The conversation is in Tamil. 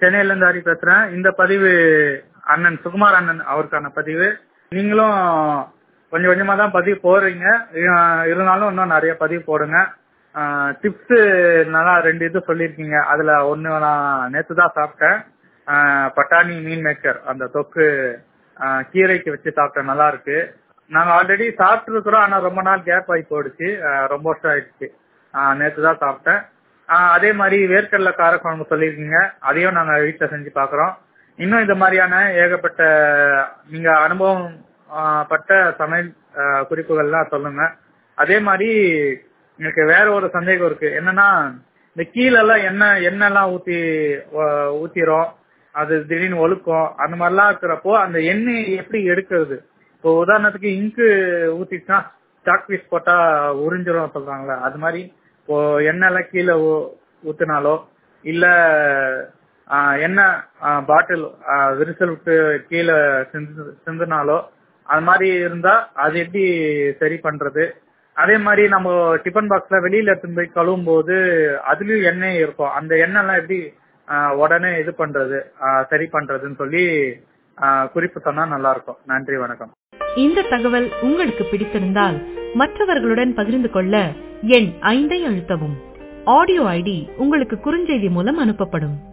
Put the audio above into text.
சென்னையில இருந்து ஹரி பேசுறேன் இந்த பதிவு அண்ணன் சுகுமார் அண்ணன் அவருக்கான பதிவு நீங்களும் கொஞ்சம் கொஞ்சமா தான் பதிவு போடுறீங்க அஹ் இருந்தாலும் இன்னும் நிறைய பதிவு போடுங்க டிப்ஸ் நல்லா ரெண்டு இது சொல்லியிருக்கீங்க அதுல ஒன்னு நான் நேத்து தான் சாப்பிட்டேன் அஹ் பட்டாணி மீன் மேக்கர் அந்த தொக்கு அஹ் கீரைக்கு வச்சு சாப்பிட்டேன் நல்லா இருக்கு நாங்க ஆல்ரெடி சாப்பிட்டு இருக்கிறோம் ஆனா ரொம்ப நாள் கேப் ஆகி போயிடுச்சு அஹ் ரொம்ப வருஷம் ஆயிடுச்சு அஹ் நேத்து தான் சாப்பிட்டேன் அஹ் அதே மாதிரி வேர்க்கடலை காரக்குழம்பு சொல்லியிருக்கீங்க அதையும் நாங்க வீட்டுல செஞ்சு பாக்குறோம் இன்னும் இந்த மாதிரியான ஏகப்பட்ட நீங்க அனுபவம் அஹ் பட்ட சமையல் அஹ் குறிப்புகள்லாம் சொல்லுங்க அதே மாதிரி எனக்கு வேற ஒரு சந்தேகம் இருக்கு என்னன்னா இந்த கீழெல்லாம் எண்ணெய் எண்ணெய் எல்லாம் ஊத்தி அஹ் ஊத்திரும் அது திடீர்னு ஒழுக்கும் அந்த மாதிரிலாம் இருக்கிறப்போ அந்த எண்ணெய் எப்படி எடுக்கிறது இப்போ உதாரணத்துக்கு இங்கு ஊத்திச்சுன்னா சாக் பீஸ் போட்டா உறிஞ்சிரும் சொல்றாங்களே அது மாதிரி இப்போ எண்ணெய் எல்லாம் கீழே ஊ- ஊத்துனாலோ இல்ல ஆஹ் எண்ணெய் பாட்டில் விரிசல் விட்டு கீழே சிந்து சிந்துனாலோ அது மாதிரி இருந்தா அது எப்படி சரி பண்றது அதே மாதிரி நம்ம டிஃபன் பாக்ஸ்ல வெளியில எடுத்துன்னு போய் கழுவும் போது அதுலயும் எண்ணெய் இருக்கும் அந்த எண்ணெய் எல்லாம் எப்படி ஆஹ் உடனே இது பண்றது ஆஹ் சரி பண்றதுன்னு சொல்லி ஆஹ் குறிப்பு சொன்னா நல்லா இருக்கும் நன்றி வணக்கம் இந்த தகவல் உங்களுக்கு பிடித்திருந்தால் மற்றவர்களுடன் பகிர்ந்து கொள்ள எண் ஐந்தை அழுத்தவும் ஆடியோ ஐடி உங்களுக்கு குறுஞ்செய்தி மூலம் அனுப்பப்படும்